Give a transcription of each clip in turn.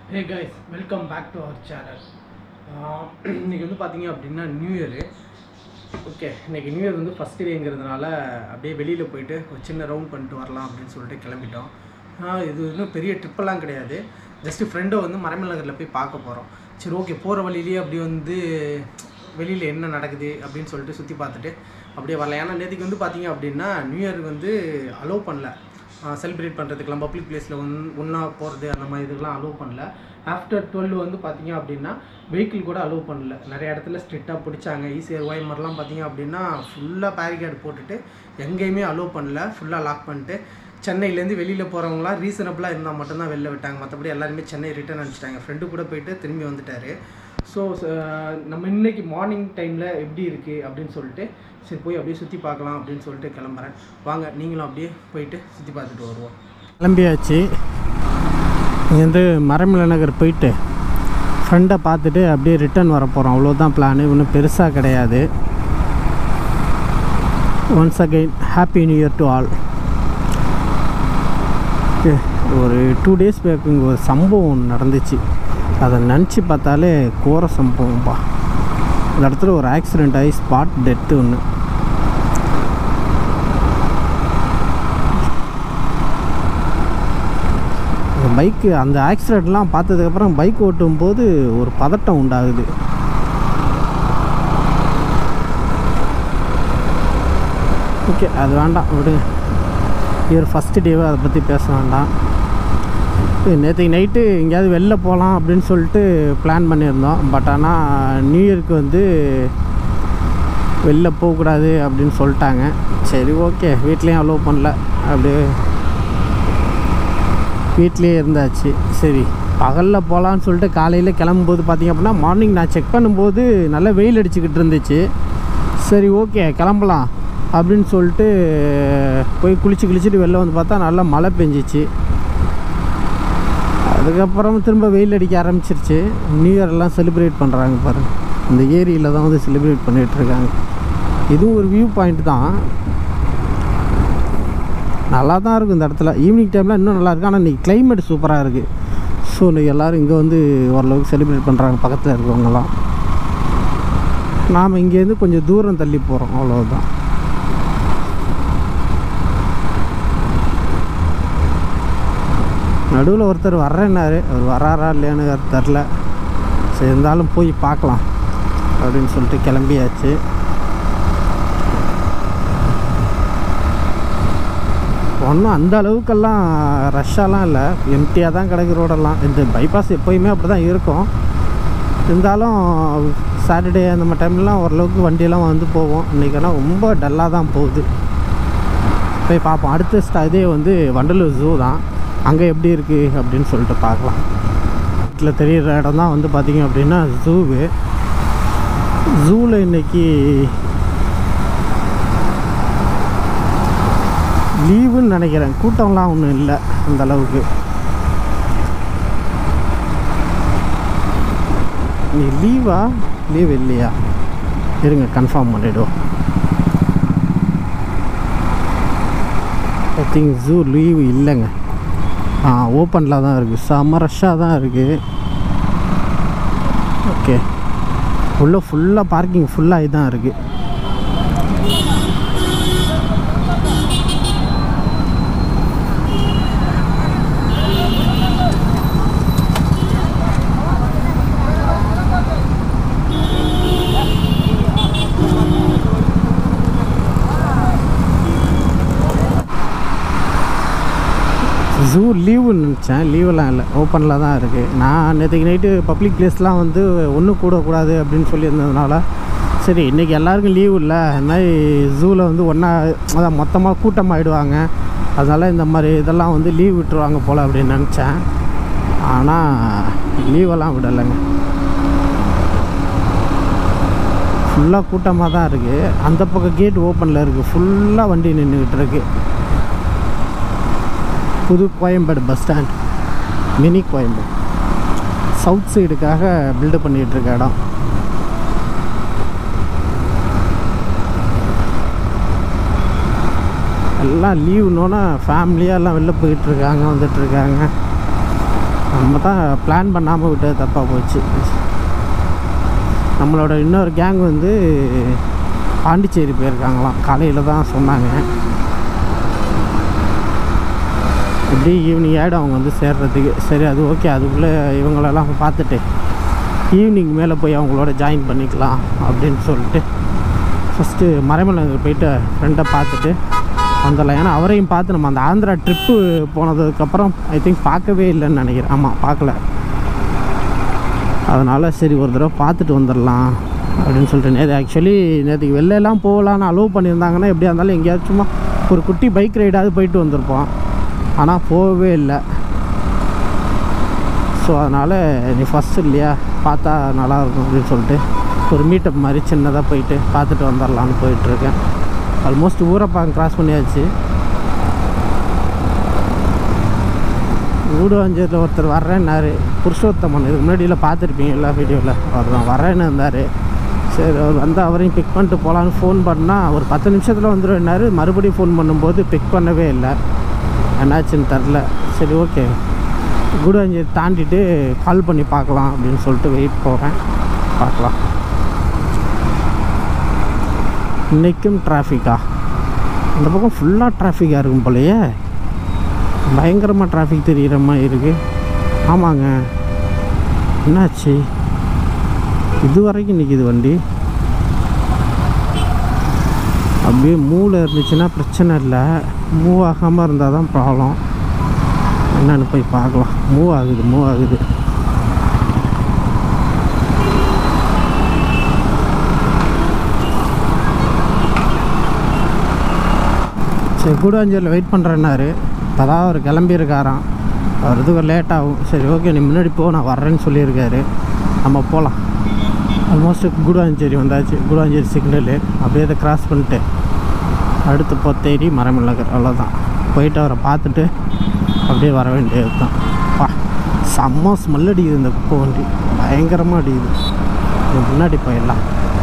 hey guys welcome back to our channel இன்னைக்கு வந்து பார்த்தீங்க அப்படின்னா நியூ இயரு ஓகே இன்னைக்கு நியூ இயர் வந்து ஃபஸ்ட் டேங்கிறதுனால அப்படியே வெளியில் போயிட்டு ஒரு சின்ன ரவுண்ட் பண்ணிட்டு வரலாம் அப்படின்னு சொல்லிட்டு கிளம்பிட்டோம் ஆஹ் இது இன்னும் பெரிய ட்ரிப்பெல்லாம் கிடையாது ஜஸ்ட்டு ஃப்ரெண்டை வந்து மறைமல் நகரில் போய் பார்க்க போகிறோம் சரி ஓகே போகிற வழியிலேயே அப்படியே வந்து வெளியில் என்ன நடக்குது அப்படின்னு சொல்லிட்டு சுற்றி பார்த்துட்டு அப்படியே வரலாம் ஏன்னா நேற்றுக்கு வந்து பார்த்தீங்க அப்படின்னா நியூ இயர் வந்து அலோவ் பண்ணல செலிப்ரேட் பண்ணுறதுக்கெல்லாம் பப்ளிக் பிளேஸில் ஒன் ஒன்றா போகிறது அந்த மாதிரி இதுக்கெல்லாம் அலோவ் பண்ணல ஆஃப்டர் டுவெல் வந்து பார்த்தீங்க அப்படின்னா வெஹிக்கிள் கூட அலோவ் பண்ணல நிறைய இடத்துல ஸ்ட்ரிக்டாக பிடிச்சாங்க ஈஸியாக ஒய்மர்லாம் பார்த்தீங்க அப்படின்னா ஃபுல்லாக பேரிகேட் போட்டுட்டு எங்கேயுமே அலோவ் பண்ணல ஃபுல்லாக லாக் பண்ணிட்டு சென்னையிலேருந்து வெளியில் போகிறவங்களாம் ரீசனபிளாக இருந்தால் மட்டும்தான் வெளில விட்டாங்க மற்றபடி எல்லாருமே சென்னை ரிட்டர்ன் அனுப்பிச்சிட்டாங்க ஃப்ரெண்டு கூட போயிட்டு திரும்பி வந்துட்டார் ஸோ நம்ம இன்னைக்கு மார்னிங் டைமில் எப்படி இருக்குது அப்படின்னு சொல்லிட்டு சரி போய் அப்படியே சுற்றி பார்க்கலாம் அப்படின்னு சொல்லிட்டு கிளம்புறேன் வாங்க நீங்களும் அப்படியே போயிட்டு சுற்றி பார்த்துட்டு வருவோம் கிளம்பியாச்சு இங்கேருந்து மரமில நகர் போயிட்டு ஃப்ரெண்டை பார்த்துட்டு அப்படியே ரிட்டர்ன் வர போகிறோம் அவ்வளோதான் பிளான் ஒன்றும் பெருசாக கிடையாது once again happy new year to all ஒரு டூ டேஸ் பேக் இங்கே ஒரு சம்பவம் ஒன்று நடந்துச்சு அதை நினச்சி பார்த்தாலே கோர சம்பவம்பா இந்த இடத்துல ஒரு ஆக்சிடெண்ட் ஆகி ஸ்பாட் டெத்து ஒன்று பைக்கு அந்த ஆக்சிடெண்ட்லாம் பார்த்ததுக்கப்புறம் பைக் ஓட்டும் போது ஒரு பதட்டம் உண்டாகுது ஓகே அது வேண்டாம் விடுங்க இவர் ஃபஸ்ட்டு டேவை அதை பற்றி பேச வேண்டாம் நேற்றுக்கு நைட்டு எங்கேயாவது வெளில போகலாம் அப்படின்னு சொல்லிட்டு பிளான் பண்ணியிருந்தோம் பட் ஆனால் நியூ இயருக்கு வந்து வெளில போகக்கூடாது அப்படின்னு சொல்லிட்டாங்க சரி ஓகே வீட்லேயும் அலோவ் பண்ணல அப்படியே வீட்லேயே இருந்தாச்சு சரி பகலில் போகலான்னு சொல்லிட்டு காலையில் கிளம்பும்போது பார்த்திங்க அப்படின்னா மார்னிங் நான் செக் பண்ணும்போது நல்லா வெயில் அடிச்சுக்கிட்டு இருந்துச்சு சரி ஓகே கிளம்பலாம் அப்படின்னு சொல்லிட்டு போய் குளிச்சு குளிச்சுட்டு வெளில வந்து பார்த்தா நல்லா மழை பெஞ்சிச்சு அதுக்கப்புறம் திரும்ப வெயில் அடிக்க ஆரம்பிச்சிருச்சு நியூ இயர்லாம் செலிப்ரேட் பண்ணுறாங்க பாருங்கள் இந்த ஏரியில் தான் வந்து செலிப்ரேட் பண்ணிகிட்ருக்காங்க இதுவும் ஒரு வியூ பாயிண்ட் தான் நல்லா தான் இருக்கும் இந்த இடத்துல ஈவினிங் டைமில் இன்னும் நல்லா இருக்குது ஆனால் இன்றைக்கி கிளைமேட் சூப்பராக இருக்குது ஸோ இன்னைக்கு எல்லோரும் இங்கே வந்து ஓரளவுக்கு செலிப்ரேட் பண்ணுறாங்க பக்கத்தில் இருக்கிறவங்கலாம் நாம் இங்கேருந்து கொஞ்சம் தூரம் தள்ளி போகிறோம் அவ்வளோதான் நடுவில் ஒருத்தர் வர்றேன்னாரு அவர் வராரா இல்லையான்னு தெரில சரி இருந்தாலும் போய் பார்க்கலாம் அப்படின்னு சொல்லிட்டு கிளம்பியாச்சு ஒன்றும் அந்த அளவுக்கெல்லாம் ரஷ்ஷாலாம் இல்லை எம்டியாக தான் கிடக்கு ரோடெல்லாம் இந்த பைபாஸ் எப்போயுமே அப்படி தான் இருக்கும் இருந்தாலும் சாட்டர்டே அந்த மாதிரி டைம்லாம் ஓரளவுக்கு வண்டியெல்லாம் வந்து போவோம் இன்றைக்கெல்லாம் ரொம்ப டல்லாக தான் போகுது போய் பார்ப்போம் அடுத்த ஸ்டா இதே வந்து வண்டலூர் ஜூ தான் அங்கே எப்படி இருக்குது அப்படின்னு சொல்லிட்டு பார்க்கலாம் வீட்டில் தெரிகிற இடம் தான் வந்து பார்த்திங்க அப்படின்னா ஜூவு ஜூவில் இன்றைக்கி லீவுன்னு நினைக்கிறேன் கூட்டம்லாம் ஒன்றும் இல்லை அந்த அளவுக்கு நீ லீவா லீவ் இல்லையா இருங்க கன்ஃபார்ம் பண்ணிவிடுவோம் ஐ திங்க் ஜூ லீவு இல்லைங்க ஆ ஓப்பனில் தான் இருக்குது செம்ம ரஷ்ஷாக தான் இருக்குது ஓகே உள்ளே ஃபுல்லாக பார்க்கிங் ஃபுல்லாகி தான் இருக்குது ஜூ லீவுன்னு நினச்சேன் லீவெல்லாம் இல்லை ஓப்பனில் தான் இருக்குது நான் நேற்றுக்கு நைட்டு பப்ளிக் பிளேஸ்லாம் வந்து ஒன்றும் கூடக்கூடாது அப்படின்னு சொல்லியிருந்ததுனால சரி இன்றைக்கி எல்லாருக்கும் லீவு இல்லை இந்த மாதிரி ஜூவில் வந்து ஒன்றா அதான் மொத்தமாக கூட்டமாகிடுவாங்க அதனால் இந்த மாதிரி இதெல்லாம் வந்து லீவ் விட்டுருவாங்க போல் அப்படின்னு நினச்சேன் ஆனால் லீவெல்லாம் விடலைங்க ஃபுல்லாக கூட்டமாக தான் இருக்குது அந்த பக்கம் கேட் ஓப்பனில் இருக்குது ஃபுல்லாக வண்டி நின்றுக்கிட்டு இருக்குது புது Koyambedu bus stand mini Koyambedu south சைடுக்காக பில்டு பண்ணிகிட்ருக்க இடம் எல்லாம் லீவுனோன்னா ஃபேமிலியாக எல்லாம் வெளில போயிட்டுருக்காங்க வந்துட்டுருக்காங்க நம்ம தான் பிளான் பண்ணாமல் விட்டது தப்பாக போச்சு நம்மளோட இன்னொரு கேங் வந்து பாண்டிச்சேரி போயிருக்காங்களாம் காலையில் தான் சொன்னாங்க எப்படி ஈவினிங் ஆகிடும் அவங்க வந்து சேர்றதுக்கு சரி அது ஓகே அதுக்குள்ளே இவங்களெல்லாம் பார்த்துட்டு ஈவினிங் மேலே போய் அவங்களோட ஜாயின் பண்ணிக்கலாம் அப்படின்னு சொல்லிட்டு ஃபஸ்ட்டு மறைமலங்கர் போயிட்டு ஃப்ரெண்டை பார்த்துட்டு வந்துடலாம் ஏன்னா அவரையும் பார்த்து நம்ம அந்த ஆந்திரா ட்ரிப்பு போனதுக்கப்புறம் ஐ திங்க் பார்க்கவே இல்லைன்னு நினைக்கிறேன் ஆமாம் பார்க்கல அதனால் சரி ஒரு தடவை பார்த்துட்டு வந்துடலாம் அப்படின்னு சொல்லிட்டு நேற்று ஆக்சுவலி நேற்றுக்கு வெளிலலாம் போகலான்னு அலோவ் பண்ணியிருந்தாங்கன்னா எப்படியா இருந்தாலும் எங்கேயாச்சும் சும்மா ஒரு குட்டி பைக் ரைடாவது போயிட்டு வந்திருப்போம் ஆனால் போகவே இல்லை ஸோ அதனால் நீ ஃபஸ்ட் இல்லையா பார்த்தா நல்லாயிருக்கும் அப்படின்னு சொல்லிட்டு ஒரு மீட்டப் மாதிரி சின்னதாக போயிட்டு பார்த்துட்டு வந்துடலான்னு போயிட்டுருக்கேன் ஆல்மோஸ்ட் ஊரப்பாங்க கிராஸ் பண்ணியாச்சு ஊடுவாஞ்சேரியில் ஒருத்தர் வர்றேன்னாரு புருஷோத்தமன் இதுக்கு முன்னாடியில் பார்த்துருப்பீங்க எல்லா வீடியோவில் அவர் தான் வரேன்னு இருந்தார் சரி அவர் வந்து அவரையும் பிக் பண்ணிட்டு போகலான்னு ஃபோன் பண்ணால் ஒரு பத்து நிமிஷத்தில் வந்துடுவேன்னாரு மறுபடியும் ஃபோன் பண்ணும்போது பிக் பண்ணவே இல்லை என்னாச்சுன்னு தெரில சரி ஓகே குடுவாஞ்சேரி தாண்டிட்டு கால் பண்ணி பார்க்கலாம் அப்படின்னு சொல்லிட்டு வெயிட் போகிறேன் பார்க்கலாம் இன்றைக்கும் டிராஃபிக்கா இந்த பக்கம் ஃபுல்லாக டிராஃபிக்காக இருக்கும் போலயே பயங்கரமாக டிராஃபிக் தெரிகிற மாதிரி இருக்குது ஆமாங்க என்னாச்சு இது வரைக்கும் நிற்கிது வண்டி அப்படியே மூவில் இருந்துச்சுன்னா பிரச்சனை இல்லை மூவ் ஆகாமல் இருந்தால் தான் ப்ராப்ளம் என்னன்னு போய் பார்க்கலாம் மூவ் ஆகுது மூவ் ஆகுது சரி கூடாஞ்சேரியில் வெயிட் பண்ணுறேன்னாரு இப்போ தான் அவர் கிளம்பியிருக்காராம் அவர் இதுக்கு லேட் ஆகும் சரி ஓகே நீ முன்னாடி போ நான் வர்றேன்னு சொல்லியிருக்காரு நம்ம போகலாம் ஆல்மோஸ்ட் குடாஞ்சேரி வந்தாச்சு குடாஞ்சேரி சிக்னலு அப்படியே அதை கிராஸ் பண்ணிட்டு அடுத்து பொத்தேரி மரமல் நகர் அவ்வளோதான் போயிட்டு அவரை பார்த்துட்டு அப்படியே வர வேண்டியது தான் பா செம்ம ஸ்மெல் அடிக்குது இந்த குப்பை வண்டி பயங்கரமாக அடிக்குது இது முன்னாடி போயிடலாம்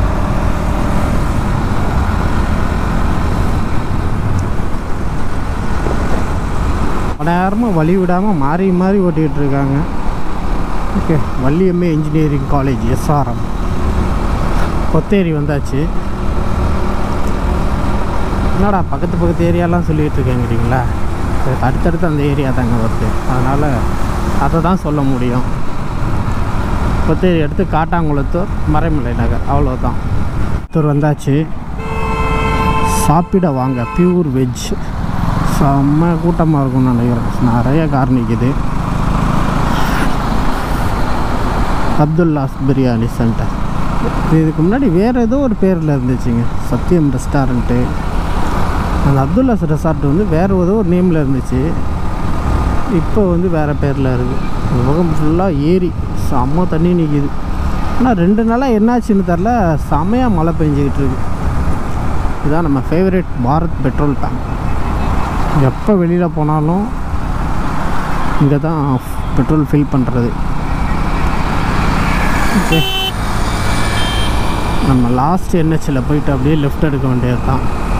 நேரமாக வழி விடாமல் மாறி மாறி ஓட்டிகிட்டு இருக்காங்க okay Valliammai engineering college SRM கொத்தேரி வந்தாச்சு என்னடா பக்கத்து பக்கத்து ஏரியாலாம் சொல்லிகிட்டு இருக்கேங்கிறீங்களா சரி, அடுத்தடுத்து அந்த ஏரியா தாங்க வருது அதனால் அதை தான் சொல்ல முடியும் கொத்தேரி எடுத்து காட்டாங்குளத்தூர் மறைமலை நகர் அவ்வளோதான் தூர் வந்தாச்சு சாப்பிட வாங்க பியூர் வெஜ் செம்ம கூட்டமாக இருக்கும்னு நினைக்கிறேன் நிறைய கார் நிற்கிது அப்துல்லாஸ் பிரியாணி சென்டர் இதுக்கு முன்னாடி வேறு ஏதோ ஒரு பேரில் இருந்துச்சுங்க சத்யம் ரெஸ்டாரண்ட்டு அந்த அப்துல்லாஸ் ரெசார்ட் வந்து வேறு ஏதோ ஒரு நேமில் இருந்துச்சு இப்போ வந்து வேறு பேரில் இருக்குது இந்த பக்கம் ஃபுல்லாக ஏரி செம்ம தண்ணி நிற்கிது ஆனால் ரெண்டு நாளாக என்னாச்சுன்னு தெரில செமையாக மழை பெஞ்சிக்கிட்டு இருக்கு இதுதான் நம்ம ஃபேவரட் பாரத் பெட்ரோல் டேங்க் எப்போ வெளியில் போனாலும் இங்கே தான் பெட்ரோல் ஃபில் பண்ணுறது ஓகே நம்ம லாஸ்ட் என்ஹெச்சில் போயிட்டு அப்படியே லெஃப்ட் எடுக்க வேண்டியது தான்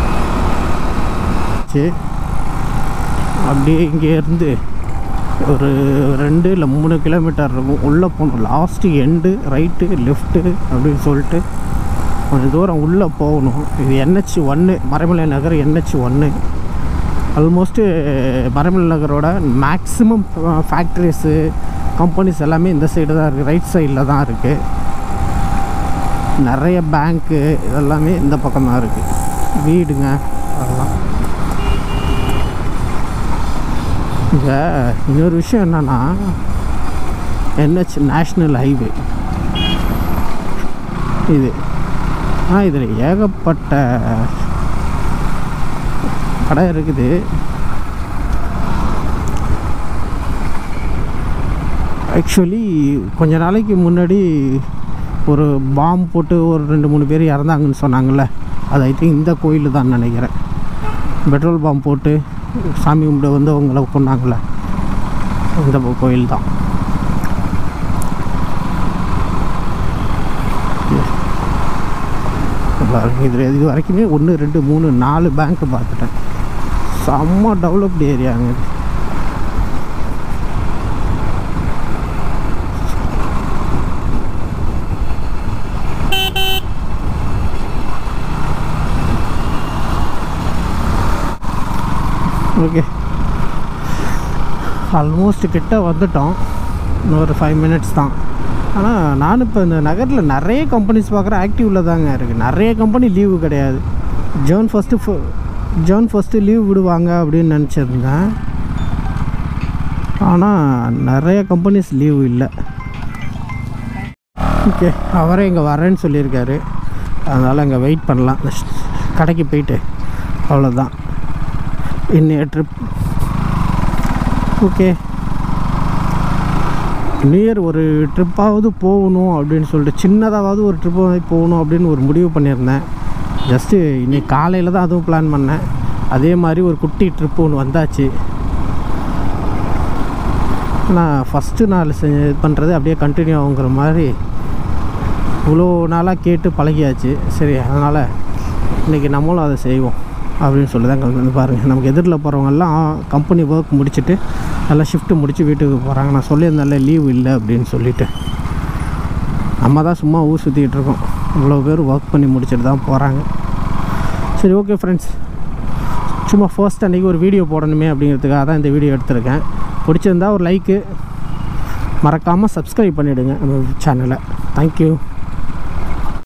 சரி அப்படியே இங்கே இருந்து ஒரு ரெண்டு இல்லை மூணு கிலோமீட்டர் இருக்கும் உள்ளே போகணும் லாஸ்ட்டு எண்டு ரைட்டு லெஃப்ட்டு அப்படின்னு சொல்லிட்டு கொஞ்சம் தூரம் உள்ளே போகணும் இது என்ஹெச் ஒன்று மறைமலை நகர் என்ஹெச் ஒன்று ஆல்மோஸ்ட்டு மறைமலை நகரோட மேக்ஸிமம் ஃபேக்ட்ரிஸு கம்பெனிஸ் எல்லாமே இந்த சைடு தான் இருக்குது ரைட் சைடில் தான் இருக்குது நிறைய பேங்க்கு இதெல்லாமே இந்த பக்கம் தான் இருக்குது வீடுங்க அதெல்லாம் இங்கே இன்னொரு விஷயம் என்னென்னா என்ஹெச் நேஷ்னல் ஹைவே இது ஆ இதில் ஏகப்பட்ட கடை இருக்குது ஆக்சுவலி கொஞ்ச நாளைக்கு முன்னாடி ஒரு பாம் போட்டு ஒரு ரெண்டு மூணு பேர் இறந்தாங்கன்னு சொன்னாங்கல்ல அது ஐ திங்க் இந்த கோயில் தான் நினைக்கிறேன் பெட்ரோல் பாம் போட்டு சாமி கும்பிட வந்து அவங்கள கொண்டாங்கல்ல இந்த கோயில் தான் இதில் இது வரைக்குமே ஒன்று ரெண்டு மூணு நாலு பேங்க்கு பார்த்துட்டேன் செம்ம டெவலப்டு ஏரியாங்க இது ஓகே ஆல்மோஸ்ட் கிட்ட வந்துட்டோம் இன்னொரு ஃபைவ் மினிட்ஸ் தான் ஆனால் நான் இப்போ இந்த நகரில் நிறைய கம்பெனிஸ் பார்க்குறேன் ஆக்டிவில் தாங்க இருக்குது நிறைய கம்பெனி லீவு கிடையாது June first June first leave விடுவாங்க அப்படின்னு நினச்சிருந்தேன் ஆனால் நிறைய கம்பெனிஸ் லீவு இல்லை ஓகே அவரே இங்கே வரேன்னு சொல்லியிருக்காரு அதனால் அங்கே வெயிட் பண்ணலாம் கடைக்கு போயிட்டு அவ்வளோதான் இன்னைய ட்ரிப் ஓகே நியூ இயர் ஒரு ட்ரிப்பாவது போகணும் அப்படின்னு சொல்லிட்டு சின்னதாவது ஒரு ட்ரிப்பு போகணும் அப்படின்னு ஒரு முடிவு பண்ணியிருந்தேன் ஜஸ்ட்டு இன்னைக்கு காலையில் தான் அதுவும் பிளான் பண்ணேன் அதே மாதிரி ஒரு குட்டி ட்ரிப்பு ஒன்று வந்தாச்சு நான் ஃபஸ்ட்டு நாள் செஞ்சு இது பண்ணுறது அப்படியே கண்டினியூ ஆகுங்கிற மாதிரி இவ்வளோ நாளாக கேட்டு பழகியாச்சு சரி அதனால் இன்றைக்கி நம்மளும் அதை செய்வோம் அப்படின்னு சொல்லி தான் வந்து பாருங்கள் நமக்கு எதிரில் போகிறவங்கெல்லாம் கம்பெனி ஒர்க் முடிச்சுட்டு நல்லா ஷிஃப்ட்டு முடித்து வீட்டுக்கு போகிறாங்க நான் சொல்லியிருந்தேன்ல லீவ் இல்லை அப்படின்னு சொல்லிட்டு நம்ம தான் சும்மா ஊர் சுற்றிக்கிட்டு இருக்கோம் இவ்வளோ பேர் ஒர்க் பண்ணி முடிச்சுட்டு தான் போகிறாங்க சரி ஓகே ஃப்ரெண்ட்ஸ் சும்மா ஃபர்ஸ்ட் அன்றைக்கி ஒரு வீடியோ போடணுமே அப்படிங்கிறதுக்காக தான் இந்த வீடியோ எடுத்திருக்கேன் பிடிச்சிருந்தா ஒரு லைக்கு மறக்காமல் சப்ஸ்கிரைப் பண்ணிவிடுங்க நம்ம சேனலை தேங்க்யூ